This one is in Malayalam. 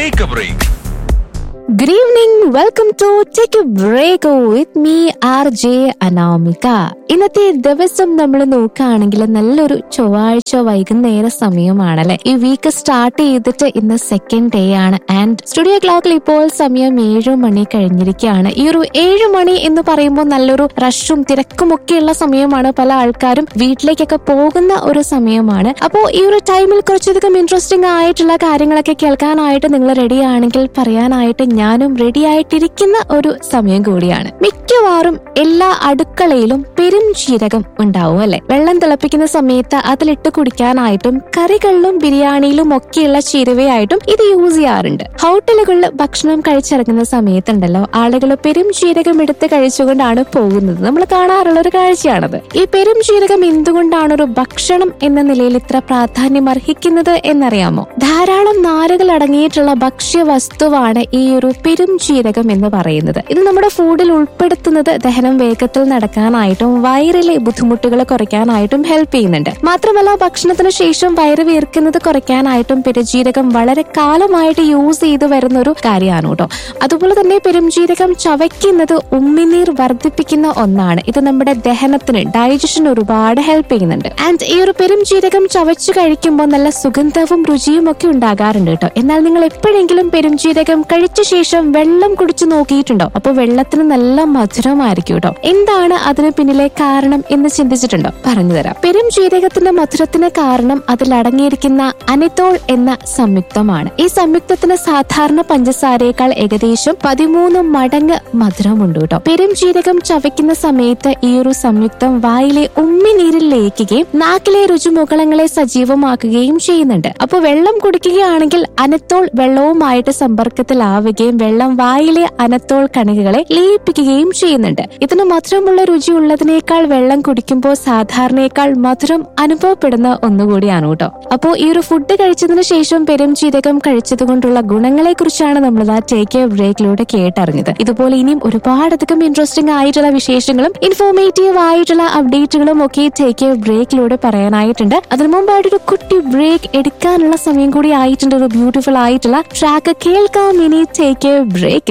Take a break. Good evening. Welcome to Take a Break with me, RJ Anamika ഇന്നത്തെ ദിവസം നമ്മൾ നോക്കുകയാണെങ്കിൽ നല്ലൊരു ചൊവ്വാഴ്ച വൈകുന്നേര സമയമാണല്ലേ ഈ വീക്ക് സ്റ്റാർട്ട് ചെയ്തിട്ട് ഇന്ന് സെക്കൻഡ് ഡേ ആണ് ആൻഡ് സ്റ്റുഡിയോ ക്ലോക്കിൽ ഇപ്പോൾ സമയം ഏഴു മണി കഴിഞ്ഞിരിക്കുകയാണ് ഈ ഒരു ഏഴു മണി എന്ന് പറയുമ്പോൾ നല്ലൊരു റഷും തിരക്കും ഒക്കെയുള്ള സമയമാണ് പല ആൾക്കാരും വീട്ടിലേക്കൊക്കെ പോകുന്ന ഒരു സമയമാണ് അപ്പോൾ ഈ ഒരു ടൈമിൽ കുറച്ചധികം ഇൻട്രസ്റ്റിംഗ് ആയിട്ടുള്ള കാര്യങ്ങളൊക്കെ കേൾക്കാനായിട്ട് നിങ്ങൾ റെഡി ആണെങ്കിൽ പറയാനായിട്ട് ഞാനും റെഡി ആയിട്ടിരിക്കുന്ന ഒരു സമയം കൂടിയാണ് മിക്കവാറും എല്ലാ അടുക്കളയിലും പെരും ജീരകം ഉണ്ടാവും അല്ലെ വെള്ളം തിളപ്പിക്കുന്ന സമയത്ത് അതിലിട്ട് കുടിക്കാനായിട്ടും കറികളിലും ബിരിയാണിയിലും ഒക്കെയുള്ള ചീരവയായിട്ടും ഇത് യൂസ് ചെയ്യാറുണ്ട് ഹോട്ടലുകളിൽ ഭക്ഷണം കഴിച്ചിറങ്ങുന്ന സമയത്തുണ്ടല്ലോ ആളുകൾ പെരും ജീരകം എടുത്ത് കഴിച്ചുകൊണ്ടാണ് പോകുന്നത് നമ്മൾ കാണാറുള്ള ഒരു കാഴ്ചയാണത് ഈ പെരും ജീരകം എന്തുകൊണ്ടാണ് ഒരു ഭക്ഷണം എന്ന നിലയിൽ ഇത്ര പ്രാധാന്യം അർഹിക്കുന്നത് എന്നറിയാമോ ധാരാളം നാരുകൾ അടങ്ങിയിട്ടുള്ള ഭക്ഷ്യ വസ്തുവാണ് ഈ ഒരു പെരും ജീരകം എന്ന് പറയുന്നത് ഇത് നമ്മുടെ ഫുഡിൽ ഉൾപ്പെടുത്തുന്നത് ദഹനം വേഗത്തിൽ നടക്കാനായിട്ടും വയറിലെ ബുദ്ധിമുട്ടുകൾ കുറയ്ക്കാനായിട്ടും ഹെൽപ്പ് ചെയ്യുന്നുണ്ട് മാത്രമല്ല ഭക്ഷണത്തിന് ശേഷം വയറ് വീർക്കുന്നത് കുറയ്ക്കാനായിട്ടും പെരുജീരകം വളരെ കാലമായിട്ട് യൂസ് ചെയ്തു വരുന്ന ഒരു കാര്യമാണ് കേട്ടോ അതുപോലെ തന്നെ പെരുംജീരകം ചവയ്ക്കുന്നത് ഉമ്മിനീർ വർദ്ധിപ്പിക്കുന്ന ഒന്നാണ് ഇത് നമ്മുടെ ദഹനത്തിന് ഡൈജഷന് ഒരുപാട് ഹെൽപ്പ് ചെയ്യുന്നുണ്ട് ആൻഡ് ഈ ഒരു പെരുംജീരകം ചവച്ചു കഴിക്കുമ്പോൾ നല്ല സുഗന്ധവും രുചിയും ഒക്കെ ഉണ്ടാകാറുണ്ട് കേട്ടോ എന്നാൽ നിങ്ങൾ എപ്പോഴെങ്കിലും പെരുംജീരകം കഴിച്ച ശേഷം വെള്ളം കുടിച്ചു നോക്കിയിട്ടുണ്ടോ അപ്പോൾ വെള്ളത്തിന് നല്ല മധുരമായിരിക്കും കേട്ടോ എന്താണ് അതിന് പിന്നിലെ കാരണം എന്ന് ചിന്തിച്ചിട്ടുണ്ടോ പറഞ്ഞുതരാം പെരുംജീരകത്തിന്റെ മധുരത്തിന് കാരണം അതിൽ അടങ്ങിയിരിക്കുന്ന അനിത്തോൾ എന്ന സംയുക്തമാണ് ഈ സംയുക്തത്തിന് സാധാരണ പഞ്ചസാരയേക്കാൾ ഏകദേശം പതിമൂന്ന് മടങ്ങ് മധുരമുണ്ട് കേട്ടോ പെരുംജീരകം ചവയ്ക്കുന്ന സമയത്ത് ഈ ഒരു സംയുക്തം വായിലെ ഉമ്മിനീരിൽ ലയിക്കുകയും നാക്കിലെ രുചിമുകളങ്ങളെ സജീവമാക്കുകയും ചെയ്യുന്നുണ്ട് അപ്പോൾ വെള്ളം കുടിക്കുകയാണെങ്കിൽ അനത്തോൾ വെള്ളവുമായിട്ട് സമ്പർക്കത്തിലാവുകയും വെള്ളം വായിലെ അനത്തോൾ കണികകളെ ലയിപ്പിക്കുകയും ചെയ്യുന്നുണ്ട് ഇതിന് മധുരമുള്ള രുചി ഉള്ളതിനേക്കാൾ വെള്ളം കുടിക്കുമ്പോൾ സാധാരണയേക്കാൾ മധുരം അനുഭവപ്പെടുന്ന ഒന്നുകൂടിയാണ് കേട്ടോ അപ്പോൾ ഈ ഒരു ഫുഡ് കഴിച്ചതിന് ശേഷം പെരും ജീരകം കഴിച്ചത് കൊണ്ടുള്ള ഗുണങ്ങളെ കുറിച്ചാണ് നമ്മൾ ആ ടേക്ക് എ ബ്രേക്കിലൂടെ കേട്ടറിഞ്ഞത് ഇതുപോലെ ഇനിയും ഒരുപാടധികം ഇൻട്രസ്റ്റിംഗ് ആയിട്ടുള്ള വിശേഷങ്ങളും ഇൻഫോർമേറ്റീവ് ആയിട്ടുള്ള അപ്ഡേറ്റുകളും ഒക്കെ ടേക്ക് എ ബ്രേക്കിലൂടെ പറയാനായിട്ടുണ്ട് അതിനു മുമ്പായിട്ട് ഒരു കുട്ടി ബ്രേക്ക് എടുക്കാനുള്ള സമയം കൂടി ആയിട്ടുണ്ട് ഒരു ബ്യൂട്ടിഫുൾ ആയിട്ടുള്ള ട്രാക്ക് കേൾക്കാം ഇനി ടേക്ക് എ ബ്രേക്ക്